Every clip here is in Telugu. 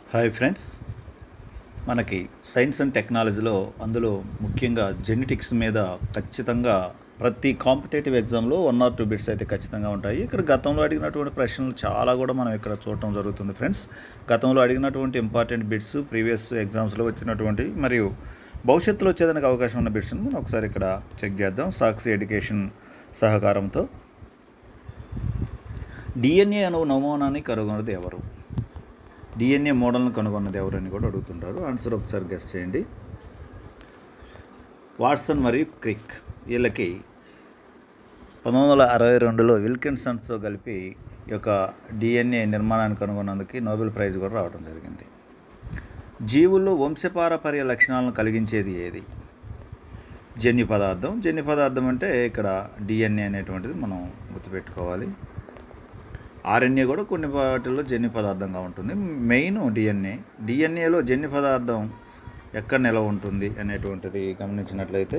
హాయ్ ఫ్రెండ్స్ మనకి సైన్స్ అండ్ టెక్నాలజీలో అందులో ముఖ్యంగా జెనెటిక్స్ మీద ఖచ్చితంగా ప్రతి కాంపిటేటివ్ ఎగ్జామ్లో వన్ ఆర్ టూ బిట్స్ అయితే ఖచ్చితంగా ఉంటాయి ఇక్కడ గతంలో అడిగినటువంటి ప్రశ్నలు చాలా కూడా మనం ఇక్కడ చూడటం జరుగుతుంది ఫ్రెండ్స్ గతంలో అడిగినటువంటి ఇంపార్టెంట్ బిట్స్ ప్రీవియస్ ఎగ్జామ్స్లో వచ్చినటువంటి మరియు భవిష్యత్తులో వచ్చేదానికి అవకాశం ఉన్న బిట్స్ని మనం ఒకసారి ఇక్కడ చెక్ చేద్దాం సాక్షి ఎడ్యుకేషన్ సహకారంతో డిఎన్ఏ అను నమూనాన్ని కనుగొన్నది ఎవరు డిఎన్ఏ మోడల్ను కనుగొన్నది ఎవరని కూడా అడుగుతుంటారు ఆన్సర్ ఒకసారి గెస్ చేయండి వాట్సన్ మరియు క్రిక్ వీళ్ళకి పంతొమ్మిది వందల అరవై రెండులో విల్కిన్సన్స్తో కలిపి ఈ యొక్క డిఎన్ఏ నిర్మాణాన్ని కనుగొన్నందుకు నోబెల్ ప్రైజ్ కూడా రావడం జరిగింది జీవుల్లో వంశపారపర్య లక్షణాలను కలిగించేది ఏది జన్యు పదార్థం జన్యు పదార్థం అంటే ఇక్కడ డిఎన్ఏ అనేటువంటిది మనం గుర్తుపెట్టుకోవాలి ఆర్ఎన్ఏ కూడా కొన్ని వాటిల్లో జన్యు పదార్థంగా ఉంటుంది మెయిన్ డిఎన్ఏ డిఎన్ఏలో జన్యు పదార్థం ఎక్కడ నిలవ ఉంటుంది అనేటువంటిది గమనించినట్లయితే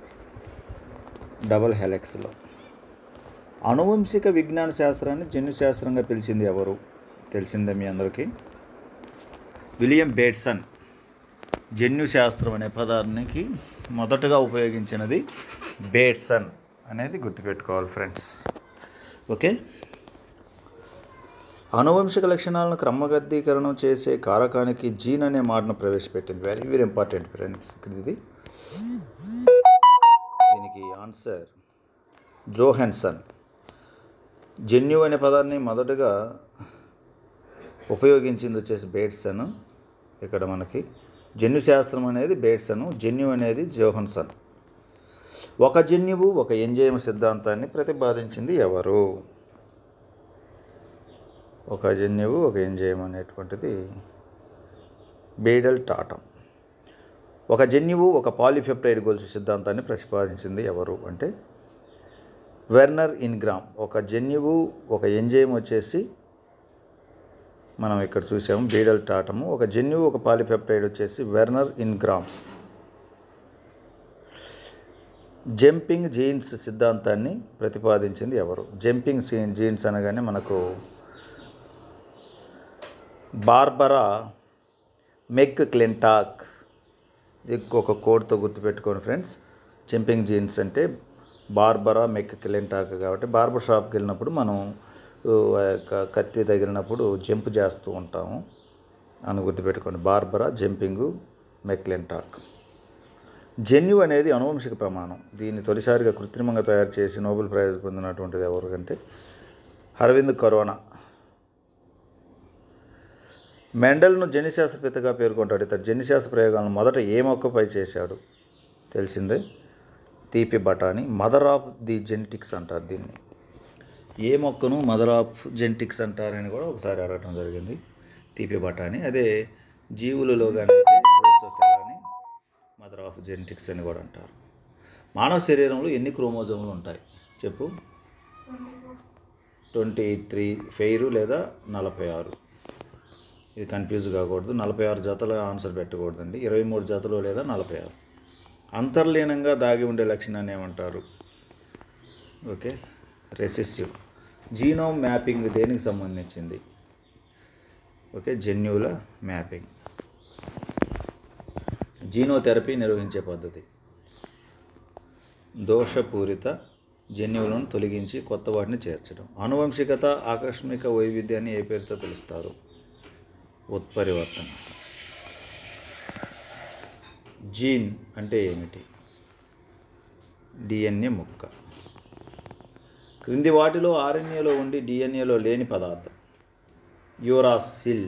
డబల్ హెలెక్స్లో అనువంశిక విజ్ఞాన శాస్త్రాన్ని జన్యు శాస్త్రంగా పిలిచింది ఎవరు తెలిసిందే మీ అందరికీ విలియం బేట్సన్ జన్యు శాస్త్రం అనే పదానికి మొదటగా ఉపయోగించినది బేట్సన్ అనేది గుర్తుపెట్టుకోవాలి ఫ్రెండ్స్ ఓకే అనువంశిక లక్షణాలను క్రమబద్ధీకరణం చేసే కారకానికి జీన్ అనే మాటను ప్రవేశపెట్టింది వెరీ వెరీ ఇంపార్టెంట్ ఫ్రెండ్స్ ఇక్కడ ఇది దీనికి ఆన్సర్ జోహెన్సన్ జన్యు అనే పదాన్ని మొదటగా ఉపయోగించింది వచ్చేసి బేట్సన్ ఇక్కడ మనకి జన్యు శాస్త్రం అనేది బేట్సన్ జన్యు అనేది జోహన్సన్ ఒక జన్యువు ఒక ఎంజైమ్ సిద్ధాంతాన్ని ప్రతిపాదించింది ఎవరు ఒక జన్యువు ఒక ఎంజైమ్ అనేటువంటిది బేడల్ టాటం ఒక జన్యువు ఒక పాలిఫెప్టైడ్ గొలుసు సిద్ధాంతాన్ని ప్రతిపాదించింది ఎవరు అంటే వెర్నర్ ఇన్గ్రామ్ ఒక జన్యువు ఒక ఎంజైమ్ వచ్చేసి మనం ఇక్కడ చూసాము బీడల్ టాటము ఒక జన్యువు ఒక పాలిఫెప్టైడ్ వచ్చేసి వెర్నర్ ఇన్గ్రామ్ జంపింగ్ జీన్స్ సిద్ధాంతాన్ని ప్రతిపాదించింది ఎవరు జంపింగ్ జీన్స్ అనగానే మనకు బార్బరా మెక్ క్లింటాక్ ఇది ఒక కోడ్తో గుర్తుపెట్టుకోండి ఫ్రెండ్స్ జంపింగ్ జీన్స్ అంటే బార్బరా మెక్ క్లింటాక్ కాబట్టి బార్బర్ షాప్కి వెళ్ళినప్పుడు మనం ఆ యొక్క కత్తి తగిలినప్పుడు జంప్ చేస్తూ ఉంటాము అని గుర్తుపెట్టుకోండి బార్బరా జంపింగు మెక్లెంటాక్ జన్యు అనేది అనువంశిక ప్రమాణం దీన్ని తొలిసారిగా కృత్రిమంగా తయారు చేసి నోబెల్ ప్రైజ్ పొందినటువంటిది ఎవరికంటే అరవింద్ కరోనా మెండల్ను జన్యుశాస్త్రవేత్తగా పేర్కొంటాడు ఇతను జన్యుశాస్త్ర ప్రయోగాలను మొదట ఏ మొక్కపై చేశాడు తెలిసిందే తీపి బఠానీ మదర్ ఆఫ్ ది జెనెటిక్స్ అంటారు దీన్ని ఏ మొక్కను మదర్ ఆఫ్ జెనెటిక్స్ అంటారని కూడా ఒకసారి అడగటం జరిగింది తీపి బఠానీ అదే జీవులలో కానీ డ్రోసోఫెరాని మదర్ ఆఫ్ జెనెటిక్స్ అని కూడా అంటారు మానవ శరీరంలో ఎన్ని క్రోమోజోములు ఉంటాయి చెప్పు ట్వంటీ త్రీ ఫెయిర్ లేదా నలభై ఆరు ఇది కన్ఫ్యూజ్ కాకూడదు నలభై ఆరు జతల ఆన్సర్ పెట్టకూడదండి ఇరవై మూడు జతలు లేదా నలభై ఆరు అంతర్లీనంగా దాగి ఉండే లక్షణాన్ని ఏమంటారు ఓకే రెసెసివ్ జీనోమ్ మ్యాపింగ్ దేనికి సంబంధించింది ఓకే జన్యువుల మ్యాపింగ్ జీనోథెరపీ నిర్వహించే పద్ధతి దోషపూరిత జన్యువులను తొలగించి కొత్త వాటిని చేర్చడం అనువంశికత ఆకస్మిక వైవిధ్యాన్ని ఏ పేరుతో పిలుస్తారు ఉత్పరివర్తన జీన్ అంటే ఏమిటి డిఎన్ఏ ముక్క క్రింది వాటిలో ఆర్ఎన్ఏలో ఉండి డిఎన్ఏలో లేని పదార్థం యూరాసిల్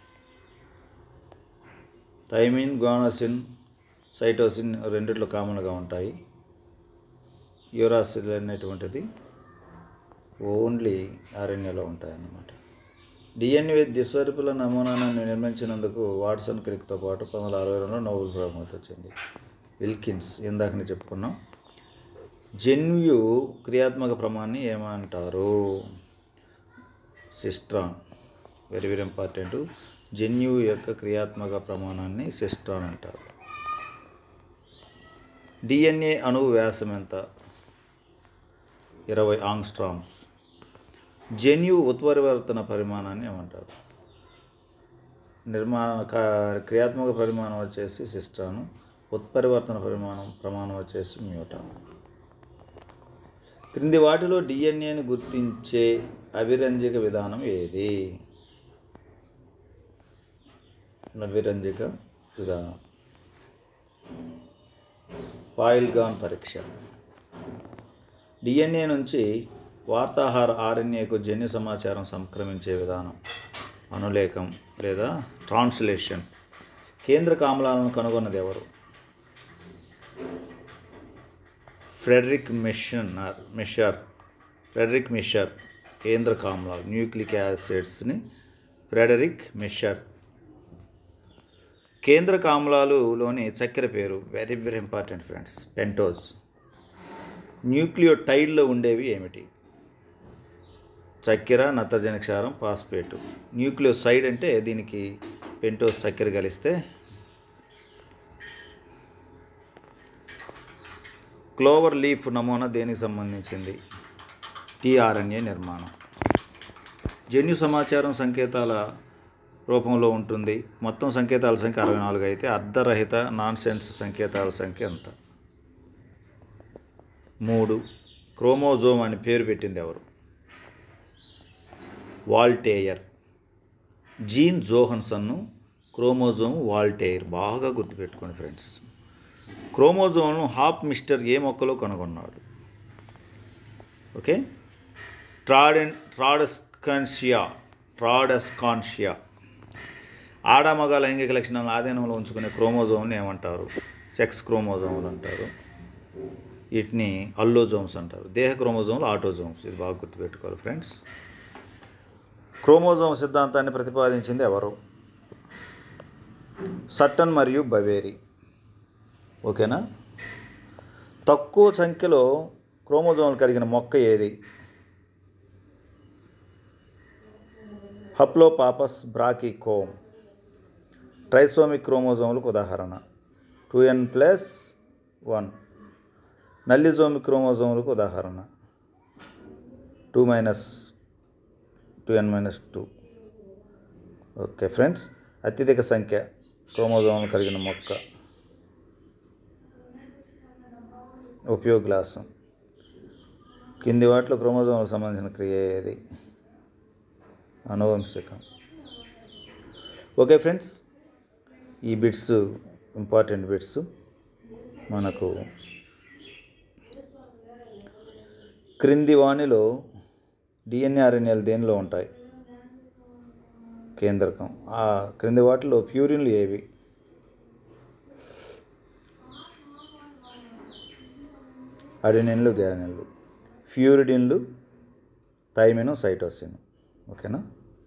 థైమిన్ గోనసిన్ సైటోసిన్ రెండిట్లో కామన్గా ఉంటాయి యూరాసిల్ అనేటువంటిది ఓన్లీ ఆర్ఎన్ఏలో ఉంటాయి అన్నమాట డిఎన్ఏ దిస్వరూపుల నమూనాను నిర్మించినందుకు వాట్సన్ క్రిక్తో పాటు పంతొమ్మిది వందల అరవై రెండులో నోబెల్ బహుమతి వచ్చింది విల్కిన్స్ ఇందాకనే చెప్పుకున్నాం జన్యు క్రియాత్మక ప్రమాణాన్ని ఏమంటారు సిస్ట్రాన్ వెరీ వెరీ ఇంపార్టెంట్ జన్యువు యొక్క క్రియాత్మక ప్రమాణాన్ని సిస్ట్రాన్ అంటారు డిఎన్ఏ అణువు వ్యాసం ఎంత ఇరవై ఆంగ్స్ట్రామ్స్ జన్యు ఉత్పరివర్తన పరిమాణాన్ని ఏమంటారు నిర్మాణ కా- క్రియాత్మక పరిమాణం వచ్చేసి సిస్టాను ఉత్పరివర్తన పరిమాణం ప్రమాణం వచ్చేసి మ్యూటాన్ క్రింది వాటిలో డిఎన్ఏని గుర్తించే అభిరంజిక విధానం ఏది అభిరంజిక విధానం పాయిల్గాన్ పరీక్ష డిఎన్ఏ నుంచి వార్తాహార ఆర్ఎన్ఏకు జన్యు సమాచారం సంక్రమించే విధానం అనులేఖం లేదా ట్రాన్స్లేషన్ కేంద్ర కామలాలను కనుగొన్నది ఎవరు ఫ్రెడరిక్ మిషనర్ మిషర్ ఫ్రెడరిక్ మిషర్ కేంద్ర కామలాలు న్యూక్లిక్ యాసిడ్స్ని ఫ్రెడరిక్ మిషర్ కేంద్ర కామలాలులోని చక్కెర పేరు very very important friends pentose న్యూక్లియోటైడ్లో ఉండేవి ఏమిటి చక్కెర నత్రజని క్షారం ఫాస్ఫేట్ న్యూక్లియోసైడ్ అంటే దీనికి పెంటోస్ చక్కెర కలిస్తే క్లోవర్ లీఫ్ నమూనా దేనికి సంబంధించింది టీఆర్ఎన్ఏ నిర్మాణం జన్యు సమాచారం సంకేతాల రూపంలో ఉంటుంది మొత్తం సంకేతాల సంఖ్య అరవై నాలుగు అయితే అర్ధరహిత నాన్ సెన్స్ సంకేతాల సంఖ్య ఎంత మూడు క్రోమోజోమ్ అని పేరు పెట్టింది ఎవరు వాల్టేయర్ జీన్ జోహన్సన్ను క్రోమోజోమ్ వాల్టేయర్ బాగా గుర్తుపెట్టుకోండి ఫ్రెండ్స్ క్రోమోజోమ్ను హాప్ మిస్టర్ ఏ మొక్కలో కనుగొన్నాడు ఓకే ట్రాడెన్ ట్రాడస్కాన్షియా ట్రాడస్కాన్షియా ఆడ మగ లైంగిక లక్షణాలను ఆధీనంలో ఉంచుకునే క్రోమోజోమ్ని ఏమంటారు సెక్స్ క్రోమోజోములు అంటారు వీటిని అల్లోజోమ్స్ అంటారు దేహ క్రోమోజోములు ఆటోజోమ్స్ ఇది బాగా గుర్తుపెట్టుకోవాలి ఫ్రెండ్స్ క్రోమోజోమ్ సిద్ధాంతాన్ని ప్రతిపాదించింది ఎవరు సట్టన్ మరియు బవేరి ఓకేనా తక్కువ సంఖ్యలో క్రోమోజోములు కలిగిన మొక్క ఏది హప్లోపాపస్ బ్రాకికోమ్ ట్రైసోమిక్ క్రోమోజోములకు ఉదాహరణ two N plus one nullisomic క్రోమోజోములకు ఉదాహరణ two minus two N minus two okay friends అత్యధిక సంఖ్య క్రోమోజోములు కలిగిన మొక్క ఉపయోగలాసం కింది వాటిలో క్రోమోజోములకు సంబంధించిన క్రియ ఏది అనువంశికం ఓకే ఫ్రెండ్స్ ఈ బిట్స్ ఇంపార్టెంట్ బిట్స్ మనకు క్రింది వాణిలో డిఎన్ఏ ఆర్ఎన్ఏలు దేనిలో ఉంటాయి కేంద్రకం ఆ క్రింది వాటిలో ప్యూరిన్లు ఏవి అడినిన్లు గ్యానిన్లు ఫ్యూరిడిన్లు థైమిను సైటోసిన్ ఓకేనా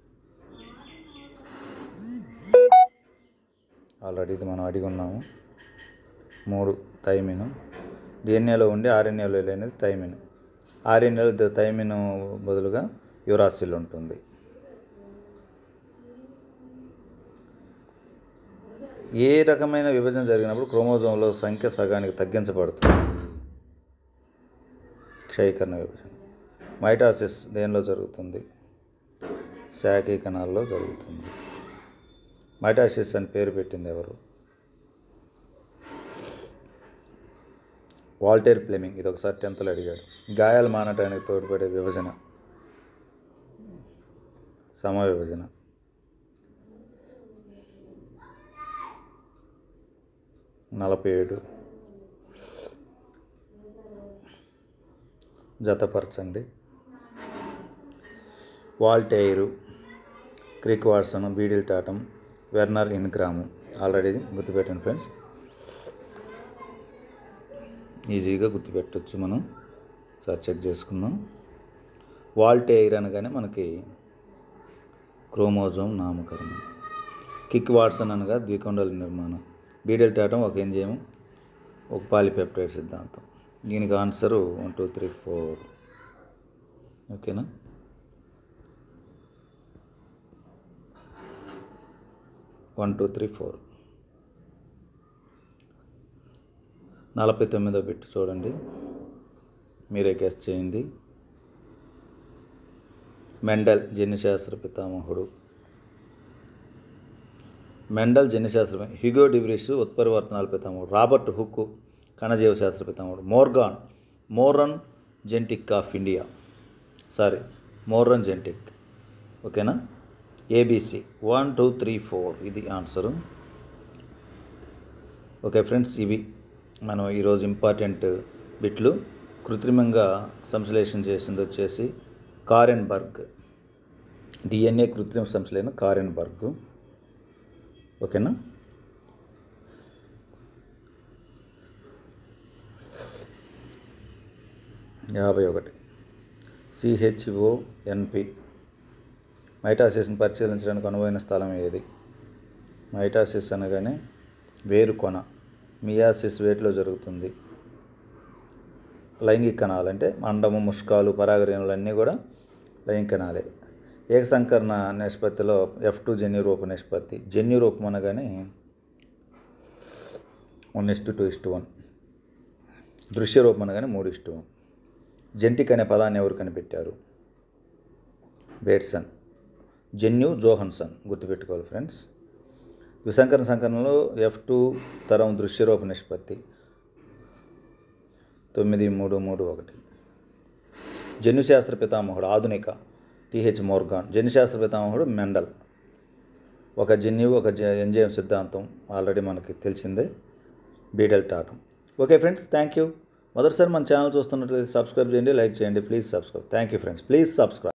ఆల్రెడీ ఇది మనం అడిగి ఉన్నాము మూడు థైమిను డిఎన్ఏలో ఉండి ఆర్ఎన్ఏలో లేనిది థైమిన్ ఆర్ఎన్ఏలో థైమిన్ బదులుగా యురాసిల్ ఉంటుంది ఏ రకమైన విభజన జరిగినప్పుడు క్రోమోజోమ్లో సంఖ్య సగానికి తగ్గించబడుతుంది క్షయకరణ విభజన మైటాసిస్ దేనిలో జరుగుతుంది శాఖీ కణాల్లో జరుగుతుంది మైటాసిస్ అని పేరు పెట్టింది ఎవరు వాల్టేర్ ఫ్లెమింగ్ ఇది ఒకసారి టెన్త్లో అడిగాడు గాయాలు మానటానికి తోడ్పడే విభజన సమ విభజన నలభై ఏడు జతపరచండి Waldeyer Crick Watson Beadle Tatum Werner Ingram already గుర్తుపెట్టాను ఫ్రెండ్స్ ఈజీగా గుర్తుపెట్టచ్చు మనం సార్ చెక్ చేసుకుందాం వాల్టైర్ అనగానే మనకి క్రోమోజోమ్ నామకరణం కిక్ వాట్సన్ అనగా ద్వికొండల నిర్మాణం బీడెల్ టాటం ఒక ఎంజైమ్ ఒక పాలిపెప్టైడ్ సిద్ధాంతం దీనికి answer one two three four ఓకేనా వన్ టూ త్రీ ఫోర్ నలభై తొమ్మిదో బిట్ చూడండి మీరే గెస్ట్ చేయండి మెండల్ జన్యుశాస్త్ర పితామహుడు మెండల్ జన్యుశాస్త్రం హ్యూగో డిబ్రిస్ ఉత్పరివర్తనాల పితామహుడు రాబర్ట్ హుక్ కణజీవ శాస్త్ర పితామహుడు మోర్గాన్ మోరన్ జెంటిక్ ఆఫ్ ఇండియా సారీ మోరన్ జెంటిక్ ఓకేనా A B C one two three four ఇది ఆన్సరు ఓకే ఫ్రెండ్స్ ఇవి మనం ఈరోజు ఇంపార్టెంట్ బిట్లు కృత్రిమంగా సంశ్లేషణ చేసింది వచ్చేసి కారెన్బర్గ్ డిఎన్ఏ కృత్రిమ సంశ్లేషణ కారెన్బర్గ్ ఓకేనా యాభై ఒకటి సిహెచ్ఓ ఎన్పి మైటాసిస్ని పరిశీలించడానికి అనువైన స్థలం ఏది మైటాసిస్ అనగానే వేరు కొన మియాసిస్ వేటిలో జరుగుతుంది లైంగిక కణాలు అంటే మండము ముష్కాలు పరాగరేణులు అన్నీ కూడా లైంగిక కణాలే ఏకసంకరణ నిష్పత్తిలో ఎఫ్ టూ జన్యురూప నిష్పత్తి జన్యురూపం అనగానే one is to two is to one దృశ్యరూపం అనగానే మూడు ఇస్టు వన్ జెంటిక్ అనే పదాన్ని ఎవరు కనిపెట్టారు బేట్సన్ జెన్యు జోహన్సన్ గుర్తుపెట్టుకోవాలి ఫ్రెండ్స్ విసంకరణ సంకరణలో ఎఫ్ టూ తరం దృశ్యరూప నిష్పత్తి తొమ్మిది మూడు మూడు ఒకటి జన్యుశాస్త్ర పితామహుడు ఆధునిక టిహెచ్ మోర్గాన్ జన్యుశాస్త్ర పితామహుడు మెండల్ ఒక జన్యువు ఒక ఎంజైమ్ సిద్ధాంతం ఆల్రెడీ మనకి తెలిసిందే Beadle Tatum okay friends thank you మొదటిసారి మన ఛానల్ చూస్తున్నట్లయితే సబ్స్క్రైబ్ చేయండి లైక్ చేయండి please subscribe thank you friends please subscribe